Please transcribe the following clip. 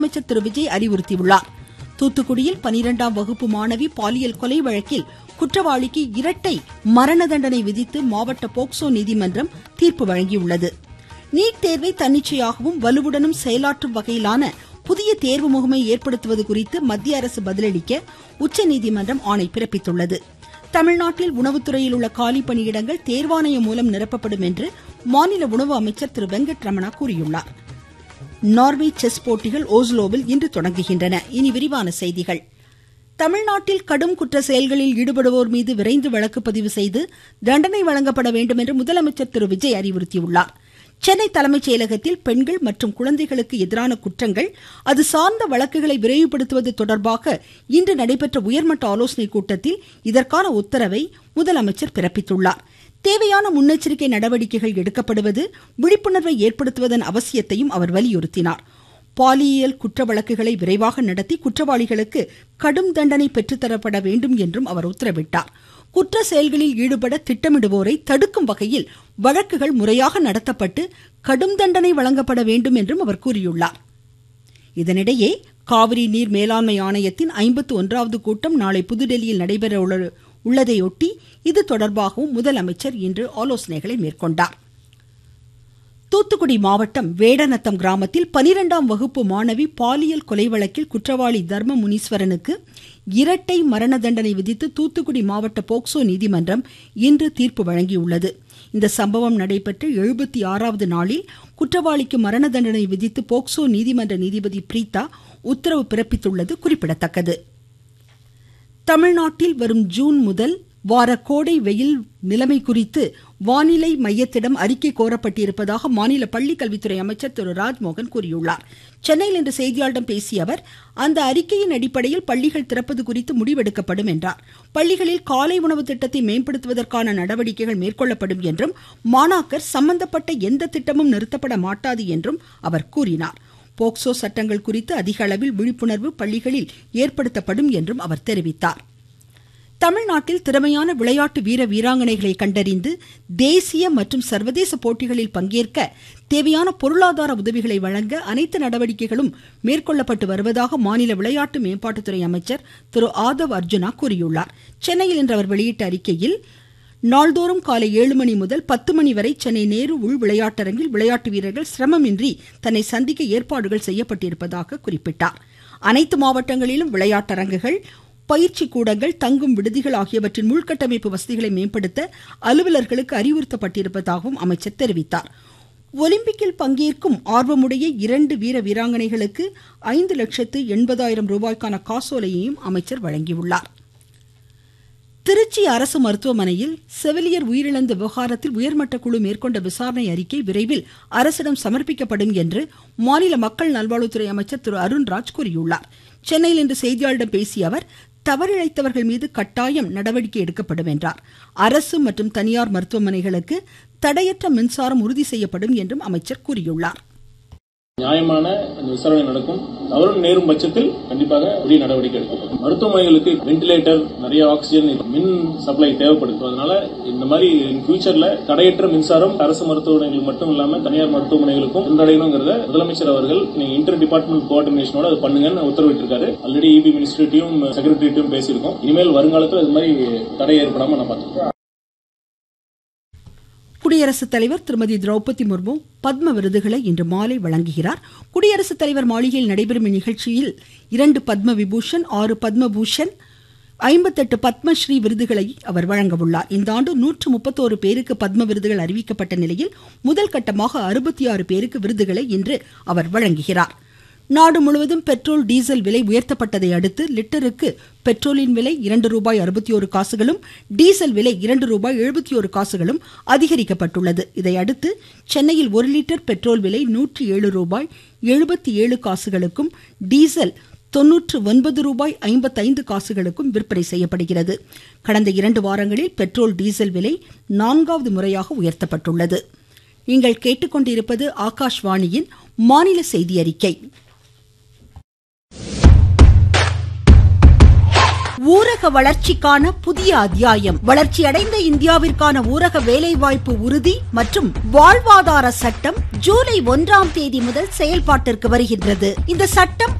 முதலமைச்சர் திரு விஜய் அறிவுறுத்தியுள்ளார் தூத்துக்குடியில் பனிரெண்டாம் வகுப்பு மாணவி பாலியல் கொலை வழக்கில் குற்றவாளிக்கு இரட்டை மரண தண்டனை விதித்து மாவட்ட போக்சோ நீதிமன்றம் தீர்ப்பு வழங்கியுள்ளது நீட் தேர்வை தன்னிச்சையாகவும் வலுவுடனும் செயலாற்றும் வகையிலான புதிய தேர்வு முகமை ஏற்படுத்துவது குறித்து மத்திய அரசு பதிலளிக்க உச்சநீதிமன்றம் ஆணை பிறப்பித்துள்ளது தமிழ்நாட்டில் உணவுத்துறையில் உள்ள காலி பணியிடங்கள் தேர்வாணையம் மூலம் நிரப்பப்படும் என்று மாநில உணவு அமைச்சர் திரு வெங்கட் ரமணா கூறியுள்ளார் நார்வே செஸ் போட்டிகள் ஓஸ்லோவில் இன்று தொடங்குகின்றன இனி விரிவான செய்திகள் தமிழ்நாட்டில் கடும் குற்ற செயல்களில் ஈடுபடுவோர் மீது விரைந்து வழக்கு பதிவு செய்து தண்டனை வழங்கப்பட வேண்டும் என்று முதலமைச்சர் திரு விஜய் அறிவுறுத்தியுள்ளார் சென்னை தலைமைச் செயலகத்தில் பெண்கள் மற்றும் குழந்தைகளுக்கு எதிரான குற்றங்கள் அது சார்ந்த வழக்குகளை விரைவுபடுத்துவது தொடர்பாக இன்று நடைபெற்ற உயர்மட்ட ஆலோசனைக் கூட்டத்தில் இதற்கான உத்தரவை முதலமைச்சர் பிறப்பித்துள்ளார் தேவையான முன்னெச்சரிக்கை நடவடிக்கைகள் எடுக்கப்படுவது விழிப்புணர்வை ஏற்படுத்துவதன் அவசியத்தையும் அவர் வலியுறுத்தினார் பாலியல் குற்ற வழக்குகளை விரைவாக நடத்தி குற்றவாளிகளுக்கு கடும் தண்டனை பெற்றுத்தரப்பட வேண்டும் என்றும் அவர் உத்தரவிட்டார் குற்ற செயல்களில் ஈடுபட திட்டமிடுவோரை தடுக்கும் வகையில் வழக்குகள் முறையாக நடத்தப்பட்டு கடும் தண்டனை வழங்கப்பட வேண்டும் என்றும் அவர் கூறியுள்ளார் இதனிடையே காவிரி நீர் மேலாண்மை ஆணையத்தின் ஐம்பத்து ஒன்றாவது கூட்டம் நாளை புதுடெல்லியில் நடைபெற உள்ளதையொட்டி இது தொடர்பாகவும் முதலமைச்சர் இன்று ஆலோசனைகளை மேற்கொண்டார் தூத்துக்குடி மாவட்டம் வேடநத்தம் கிராமத்தில் பனிரெண்டாம் வகுப்பு மாணவி பாலியல் கொலை வழக்கில் குற்றவாளி தர்ம முனீஸ்வரனுக்கு இரட்டை மரண தண்டனை விதித்து தூத்துக்குடி மாவட்ட போக்சோ நீதிமன்றம் இன்று தீர்ப்பு வழங்கியுள்ளது இந்த சம்பவம் நடைபெற்ற எழுபத்தி ஆறாவது நாளில் குற்றவாளிக்கு மரண தண்டனை விதித்து போக்சோ நீதிமன்ற நீதிபதி பிரீதா உத்தரவு பிறப்பித்துள்ளது குறிப்பிடத்தக்கது தமிழ்நாட்டில் வரும் ஜூன் முதல் வார கோடை வெயில் நிலைமை குறித்து வானிலை மையத்திடம் அறிக்கை கோரப்பட்டிருப்பதாக மாநில பள்ளிக்கல்வித்துறை அமைச்சர் திரு ராஜ்மோகன் கூறியுள்ளார் சென்னையில் இன்று செய்தியாளர்களிடம் பேசிய அவர் அந்த அறிக்கையின் அடிப்படையில் பள்ளிகள் திறப்பது குறித்து முடிவெடுக்கப்படும் என்றார் பள்ளிகளில் காலை உணவு திட்டத்தை மேம்படுத்துவதற்கான நடவடிக்கைகள் மேற்கொள்ளப்படும் என்றும் மாணாக்கர் சம்பந்தப்பட்ட எந்த திட்டமும் நிறுத்தப்பட மாட்டாது என்றும் அவர் கூறினார் போக்சோ சட்டங்கள் குறித்து அதிக அளவில் விழிப்புணர்வு பள்ளிகளில் ஏற்படுத்தப்படும் என்றும் அவர் தெரிவித்தார் தமிழ்நாட்டில் திறமையான விளையாட்டு வீர வீராங்கனைகளை கண்டறிந்து தேசிய மற்றும் சர்வதேச போட்டிகளில் பங்கேற்க தேவையான பொருளாதார உதவிகளை வழங்க அனைத்து நடவடிக்கைகளும் மேற்கொள்ளப்பட்டு வருவதாக மாநில விளையாட்டு மேம்பாட்டுத்துறை அமைச்சர் திரு ஆதவ் அர்ஜுனா கூறியுள்ளார் சென்னையில் இன்று அவர் வெளியிட்ட அறிக்கையில் நாள்தோறும் காலை ஏழு மணி முதல் பத்து மணி வரை சென்னை நேரு உள் விளையாட்டரங்கில் விளையாட்டு வீரர்கள் சிரமமின்றி தன்னை சந்திக்க ஏற்பாடுகள் செய்யப்பட்டிருப்பதாக குறிப்பிட்டார் அனைத்து மாவட்டங்களிலும் விளையாட்டரங்குகள் பயிற்சி கூடங்கள் தங்கும் விடுதிகள் ஆகியவற்றின் உள்கட்டமைப்பு வசதிகளை மேம்படுத்த அலுவலர்களுக்கு அறிவுறுத்தப்பட்டிருப்பதாகவும் அமைச்சர் தெரிவித்தார் ஒலிம்பிக்கில் பங்கேற்கும் ஆர்வமுடைய இரண்டு வீர வீராங்கனைகளுக்கு ஐந்து லட்சத்து எண்பதாயிரம் ரூபாய்க்கான காசோலையையும் அமைச்சர் வழங்கியுள்ளார் திருச்சி அரசு மருத்துவமனையில் செவிலியர் உயிரிழந்த விவகாரத்தில் உயர்மட்ட குழு மேற்கொண்ட விசாரணை அறிக்கை விரைவில் அரசிடம் சமர்ப்பிக்கப்படும் என்று மாநில மக்கள் நல்வாழ்வுத்துறை அமைச்சர் திரு அருண்ராஜ் கூறியுள்ளார் சென்னையில் இன்று செய்தியாளர்களிடம் பேசிய அவர் தவறிழைத்தவர்கள் மீது கட்டாயம் நடவடிக்கை எடுக்கப்படும் என்றார் அரசு மற்றும் தனியார் மருத்துவமனைகளுக்கு தடையற்ற மின்சாரம் உறுதி செய்யப்படும் என்றும் அமைச்சர் கூறியுள்ளார் நியாயமான அந்த விசாரணை நடக்கும் தவறு நேரும் பட்சத்தில் கண்டிப்பாக உரிய நடவடிக்கை எடுக்கப்படும் மருத்துவமனைகளுக்கு வென்டிலேட்டர் நிறைய ஆக்சிஜன் மின் சப்ளை தேவைப்படுது அதனால இந்த மாதிரி ஃபியூச்சர்ல தடையற்ற மின்சாரம் அரசு மருத்துவமனைகளுக்கு மட்டும் இல்லாம தனியார் மருத்துவமனைகளுக்கும் சென்றடையணுங்கிறத முதலமைச்சர் அவர்கள் நீங்க இன்டர் டிபார்ட்மெண்ட் கோஆர்டினேஷனோட அது பண்ணுங்கன்னு உத்தரவிட்டிருக்காரு ஆல்ரெடி இபி மினிஸ்ட்ரிட்டையும் செக்ரட்டரிட்டையும் பேசியிருக்கோம் இனிமேல் வருங்காலத்தில் இது மாதிரி தடை ஏற்படாம நான் பார்த்துக்கிறேன் குடியரசுத் தலைவர் திருமதி திரௌபதி முர்மு பத்ம விருதுகளை இன்று மாலை வழங்குகிறார் குடியரசுத் தலைவர் மாளிகையில் நடைபெறும் இந்நிகழ்ச்சியில் இரண்டு பத்ம விபூஷன் ஆறு பத்மபூஷன் ஐம்பத்தெட்டு பத்மஸ்ரீ விருதுகளை அவர் வழங்க உள்ளார் இந்த ஆண்டு நூற்று முப்பத்தோரு பேருக்கு பத்ம விருதுகள் அறிவிக்கப்பட்ட நிலையில் முதல் கட்டமாக அறுபத்தி ஆறு பேருக்கு விருதுகளை இன்று அவர் வழங்குகிறார் நாடு முழுவதும் பெட்ரோல் டீசல் விலை உயர்த்தப்பட்டதை அடுத்து லிட்டருக்கு பெட்ரோலின் விலை இரண்டு ரூபாய் அறுபத்தி ஒரு காசுகளும் டீசல் விலை இரண்டு ரூபாய் எழுபத்தி ஒரு காசுகளும் அதிகரிக்கப்பட்டுள்ளது இதையடுத்து சென்னையில் ஒரு லிட்டர் பெட்ரோல் விலை நூற்றி ஏழு ரூபாய் எழுபத்தி ஏழு காசுகளுக்கும் டீசல் தொன்னூற்று ஒன்பது ரூபாய் ஐம்பத்தைந்து காசுகளுக்கும் விற்பனை செய்யப்படுகிறது கடந்த இரண்டு வாரங்களில் பெட்ரோல் டீசல் விலை நான்காவது முறையாக உயர்த்தப்பட்டுள்ளது நீங்கள் கேட்டுக்கொண்டிருப்பது ஆகாஷ்வாணியின் மாநில செய்தி அறிக்கை ஊரக வளர்ச்சிக்கான புதிய அத்தியாயம் வளர்ச்சியடைந்த இந்தியாவிற்கான ஊரக வேலைவாய்ப்பு உறுதி மற்றும் வாழ்வாதார சட்டம் ஜூலை ஒன்றாம் தேதி முதல் செயல்பாட்டிற்கு வருகின்றது இந்த சட்டம்